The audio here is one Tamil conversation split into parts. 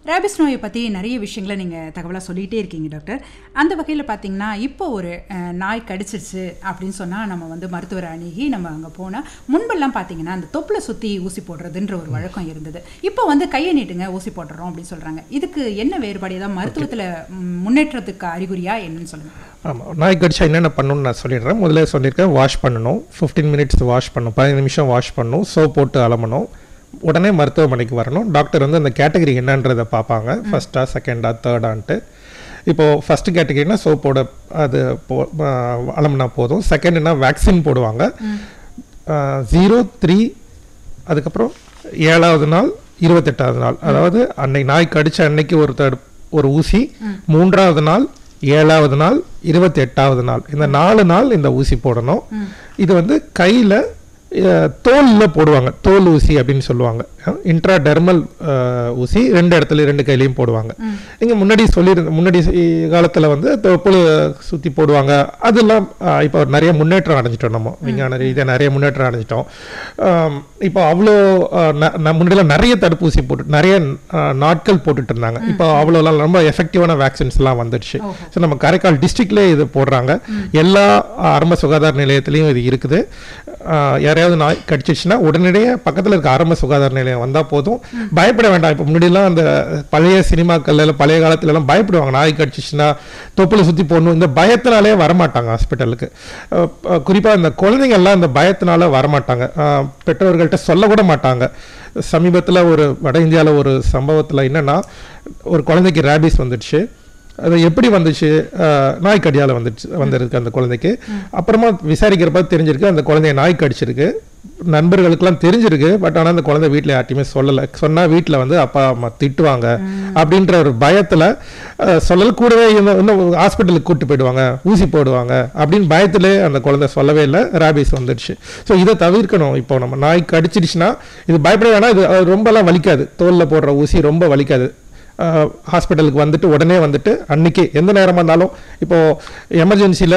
ரேபிஸ் நோயை பற்றி நிறைய விஷயங்களை நீங்கள் தகவலாக சொல்லிகிட்டே இருக்கீங்க டாக்டர் அந்த வகையில் பார்த்தீங்கன்னா இப்போ ஒரு அஹ், நாய் கடிச்சிருச்சு அப்படின்னு சொன்னால் நம்ம வந்து மருத்துவரை அணுகி நம்ம அங்கே போனால் முன்பெல்லாம் பார்த்தீங்கன்னா அந்த தொப்பில் சுற்றி ஊசி போடுறதுன்ற ஒரு வழக்கம் இருந்தது இப்போ வந்து கையை நீட்டுங்க ஊசி போடுறோம் அப்படின்னு சொல்கிறாங்க இதுக்கு என்ன வேறுபாடு ஏதாவது மருத்துவத்தில் முன்னேற்றத்துக்கு அறிகுறியா என்னன்னு சொல்லுங்கள் ஆமாம் நாய் கடிச்சா என்னென்ன பண்ணணும்னு நான் சொல்லிடுறேன் முதல்ல சொல்லியிருக்கேன் வாஷ் பண்ணணும் ஃபிஃப்டீன் மினிட்ஸ் வாஷ் பண்ணணும் பதினஞ்சு நிமிஷம் வாஷ் பண்ணணும் சோப் போட்டு அலம்பணும் உடனே மருத்துவமனைக்கு வரணும் டாக்டர் வந்து அந்த கேட்டகரி என்னன்றதை பார்ப்பாங்க ஃபஸ்ட்டா செகண்டா தேர்டான்ட்டு இப்போது ஃபஸ்ட்டு கேட்டகரினா சோப்போட அது போ அலம்புனா போதும் செகண்ட்னா வேக்சின் போடுவாங்க ஜீரோ த்ரீ அதுக்கப்புறம் ஏழாவது நாள் இருபத்தெட்டாவது நாள் அதாவது அன்னைக்கு நாய் கடிச்ச அன்னைக்கு ஒரு தடு ஒரு ஊசி மூன்றாவது நாள் ஏழாவது நாள் இருபத்தி எட்டாவது நாள் இந்த நாலு நாள் இந்த ஊசி போடணும் இது வந்து கையில் தோலில் போடுவாங்க தோல் ஊசி அப்படின்னு சொல்லுவாங்க இன்ட்ரா டெர்மல் ஊசி ரெண்டு இடத்துல ரெண்டு கையிலையும் போடுவாங்க நீங்கள் முன்னாடி சொல்லியிருந்த முன்னாடி காலத்தில் வந்து தொப்புள் சுற்றி போடுவாங்க அதெல்லாம் அஹ், இப்போ நிறைய முன்னேற்றம் அடைஞ்சிட்டோம் நம்ம விஞ்ஞான ரீதியாக நிறைய முன்னேற்றம் அடைஞ்சிட்டோம் ஆம், இப்போ அவ்வளோ அஹ், ந- ந- முன்னாடிலாம் நிறைய தடுப்பூசி போட்டு நிறைய அஹ், நாட்கள் போட்டுட்டு இருந்தாங்க இப்போ அவ்வளோலாம் ரொம்ப எஃபெக்டிவான வேக்சின்ஸ் எல்லாம் வந்துடுச்சு ஸோ நம்ம காரைக்கால் டிஸ்ட்ரிக்ட்லேயே இது போடுறாங்க எல்லா ஆரம்ப சுகாதார நிலையத்திலையும் இது இருக்குது ஆஹ் யாரையாவது நாய் கடிச்சிச்சுன்னா உடனடியாக பக்கத்தில் இருக்க ஆரம்ப சுகாதார நிலையம் வந்தால் போதும் பயப்பட வேண்டாம் இப்போ முன்னாடிலாம் அந்த பழைய சினிமாக்கள்ல எல்லாம் பழைய காலத்துல எல்லாம் பயப்படுவாங்க நாய் கடிச்சிச்சுன்னா தொப்புளை சுற்றி போடணும் இந்த பயத்தினாலே வரமாட்டாங்க ஹாஸ்பிட்டலுக்கு குறிப்பாக இந்த குழந்தைங்க எல்லாம் இந்த பயத்தினால வரமாட்டாங்க ஆஹ் பெற்றோர்கள்ட்ட சொல்ல கூட மாட்டாங்க சமீபத்தில் ஒரு வட இந்தியாவில் ஒரு சம்பவத்தில் என்னன்னா ஒரு குழந்தைக்கு ரேபிஸ் வந்துடுச்சு அது எப்படி வந்துச்சு அஹ், நாய் கடியால் வந்துடுச்சு வந்திருக்கு அந்த குழந்தைக்கு அப்புறமா விசாரிக்கிறப்ப தெரிஞ்சிருக்கு அந்த குழந்தைய நாய் கடிச்சிருக்கு நண்பர்களுக்கெல்லாம் தெரிஞ்சிருக்கு பட் ஆனால் அந்த குழந்தை வீட்டில் யார்ட்டையுமே சொல்லலை சொன்னால் வீட்டில் வந்து அப்பா அம்மா திட்டுவாங்க அப்படின்ற ஒரு பயத்தில் சொல்லல கூடவே இன்னும் இன்னும் ஹாஸ்பிட்டலுக்கு கூட்டு போயிடுவாங்க ஊசி போடுவாங்க அப்படின்னு பயத்திலே அந்த குழந்தை சொல்லவே இல்லை ரேபிஸ் வந்துடுச்சு ஸோ இதை தவிர்க்கணும் இப்போ நம்ம நாய் கடிச்சிடுச்சுன்னா இது பயப்பட வேணாம் இது அஹ், ரொம்பலாம் வலிக்காது தோலில் போடுற ஊசி ரொம்ப வலிக்காது ஹாஸ்பிட்டலுக்கு வந்துட்டு உடனே வந்துட்டு அன்னைக்கு எந்த நேரமாக இருந்தாலும் இப்போ எமர்ஜென்சியில்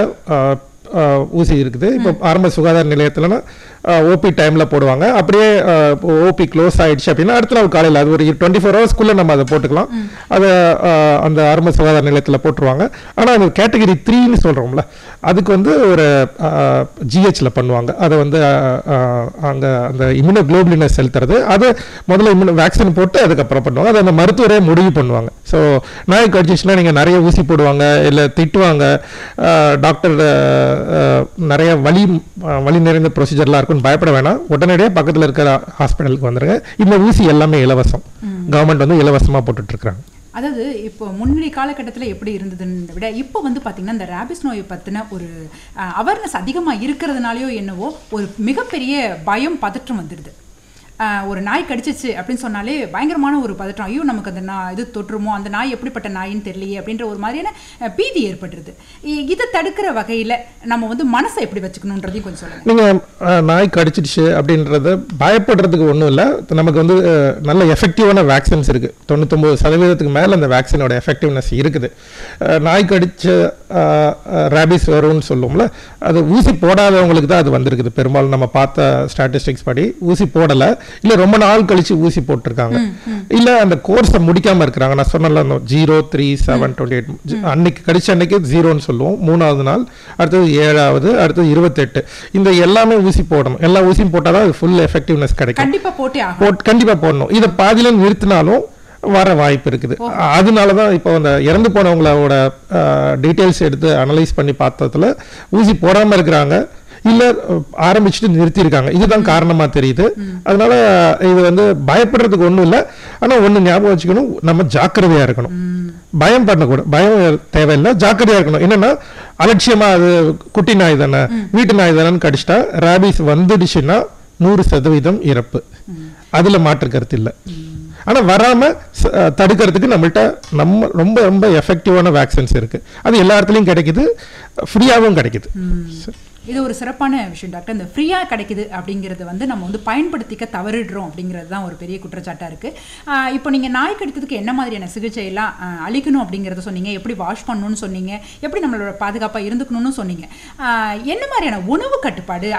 ஊசி இருக்குது இப்போ ஆரம்ப சுகாதார நிலையத்துலனா ஓபி டைமில் போடுவாங்க அப்படியே ஓபி க்ளோஸ் ஆயிடுச்சு அப்படின்னா அடுத்த நாள் காலையில் அது ஒரு டுவெண்ட்டி ஃபோர் ஹவர்ஸ்க்குள்ளே நம்ம அதை போட்டுக்கலாம் அதை அஹ், அந்த ஆரம்ப சுகாதார நிலையத்தில் போட்டுருவாங்க ஆனால் அது கேட்டகரி த்ரீன்னு சொல்கிறோம்ல அதுக்கு வந்து ஒரு ஜிஹெச்ல பண்ணுவாங்க அதை வந்து அங்கே அந்த இம்யூனோகுளோபுலினை செலுத்துறது அது முதல்ல இம்யூனோ வேக்சின் போட்டு அதுக்கப்புறம் பண்ணுவாங்க அதை அந்த மருத்துவரே முடிவு பண்ணுவாங்க ஸோ நாய் கடிச்சிச்சுன்னா நீங்கள் நிறைய ஊசி போடுவாங்க இல்லை திட்டுவாங்க டாக்டர் நிறைய வலி அஹ், வலி நிறைந்த ப்ரொசீஜர்லாம் இருக்குன்னு பயப்பட வேணாம் உடனடியாக பக்கத்தில் இருக்கிற ஹாஸ்பிட்டலுக்கு வந்துருங்க இந்த ஊசி எல்லாமே இலவசம் கவர்மெண்ட் வந்து இலவசமாக போட்டுட்ருக்குறாங்க அதாவது இப்போ முன்னாடி காலகட்டத்தில் எப்படி இருந்ததுன்னு விட இப்போ வந்து பார்த்தீங்கன்னா இந்த ரேபிஸ் நோயை பற்றின ஒரு அவேர்னஸ் அதிகமாக இருக்கிறதுனாலயோ என்னவோ ஒரு மிகப்பெரிய பயம் பதற்றம் வந்துடுது அஹ், ஒரு நாய் கடிச்சிச்சு அப்படின்னு சொன்னாலே பயங்கரமான ஒரு பதற்றம் ஐயோ நமக்கு அந்த நாய் இது தொற்றுமோ அந்த நாய் எப்படிப்பட்ட நாயின்னு தெரியலையே அப்படின்ற ஒரு மாதிரியான அஹ், பீதி ஏற்பட்டுருது இ- இதை தடுக்கிற வகையில் நம்ம வந்து மனசை எப்படி வச்சுக்கணுன்றதையும் கொஞ்சம் சொல்லுங்கள் நீங்கள் நாய் கடிச்சிடுச்சு அப்படின்றது பயப்படுறதுக்கு ஒன்றும் இல்லை நமக்கு வந்து அஹ், நல்ல எஃபெக்டிவான வேக்சின்ஸ் இருக்குது தொண்ணூத்தொம்பது சதவீதத்துக்கு மேலே அந்த வேக்சினோட எஃபெக்டிவ்னஸ் இருக்குது அஹ், நாய் கடிச்ச ரேபிஸ் வரும்னு சொல்லுவோம்ல அது ஊசி போடாதவங்களுக்கு தான் அது வந்திருக்குது பெரும்பாலும் நம்ம பார்த்த ஸ்டாட்டிஸ்டிக்ஸ் படி ஊசி போடலை இல்லை ரொம்ப நாள் கழிச்சு ஊசி போட்டிருக்காங்க இல்லை அந்த கோர்ஸை முடிக்காமல் இருக்கிறாங்க நான் சொன்னல zero three seven twenty eight அன்னைக்கு கடிச்ச அன்னைக்கு ஜீரோன்னு சொல்லுவோம் மூணாவது நாள் அடுத்தது ஏழாவது அடுத்தது இருபத்தெட்டு இந்த எல்லாமே ஊசி போடணும் எல்லா ஊசியும் போட்டால் தான் அது ஃபுல் எஃபெக்டிவ்னஸ் கிடைக்கும் கண்டிப்பாக போட்டே ஆகும் போட் கண்டிப்பாக போடணும் இதை பாதியில நிறுத்தினாலும் வர வாய்ப்பு இருக்குது அதனால தான் இப்போ அந்த இறந்து போனவங்களோட டீட்டெயில்ஸ் எடுத்து அனலைஸ் பண்ணி பார்த்ததுல ஊசி போடாமல் இருக்கிறாங்க இல்லை ஆரம்பிச்சுட்டு நிறுத்தியிருக்காங்க இதுதான் காரணமாக தெரியுது அதனால இது வந்து பயப்படுறதுக்கு ஒன்றும் இல்லை ஆனால் ஒன்று ஞாபகம் வச்சுக்கணும் நம்ம ஜாக்கிரதையாக இருக்கணும் பயம் பண்ணக்கூடாது பயம் தேவையில்லை ஜாக்கிரதையாக இருக்கணும் என்னன்னா அலட்சியமா அது குட்டி நாய் தானே வீட்டு நாய் தானேன்னு கடிச்சிட்டா ரேபிஸ் வந்துடுச்சுன்னா நூறு சதவீதம் இறப்பு அதுல மாற்று கருத்து இல்லை ஆனா வராம ச- அஹ் தடுக்கிறதுக்கு நம்மள்ட்ட நம்ம ரொம்ப ரொம்ப எஃபெக்டிவான வேக்சின்ஸ் இருக்கு அது எல்லா இடத்துலயும் கிடைக்குது ஃப்ரீயாகவும் கிடைக்குது இது ஒரு சிறப்பான விஷயம் டாக்டர் இந்த ஃப்ரீயாக கிடைக்குது அப்படிங்கிறது வந்து நம்ம வந்து பயன்படுத்திக்க தவறிடுறோம் அப்படிங்கிறது தான் ஒரு பெரிய குற்றச்சாட்டாக இருக்குது இப்போ நீங்கள் நாய் கடித்ததுக்கு என்ன மாதிரியான சிகிச்சையெல்லாம் ஆஹ், அளிக்கணும் அப்படிங்கிறத சொன்னீங்க எப்படி வாஷ் பண்ணணும்னு சொன்னீங்க எப்படி நம்மளோட பாதுகாப்பாக இருந்துக்கணும்னு சொன்னீங்க ஆஹ், என்ன மாதிரியான உணவு கட்டுப்பாடு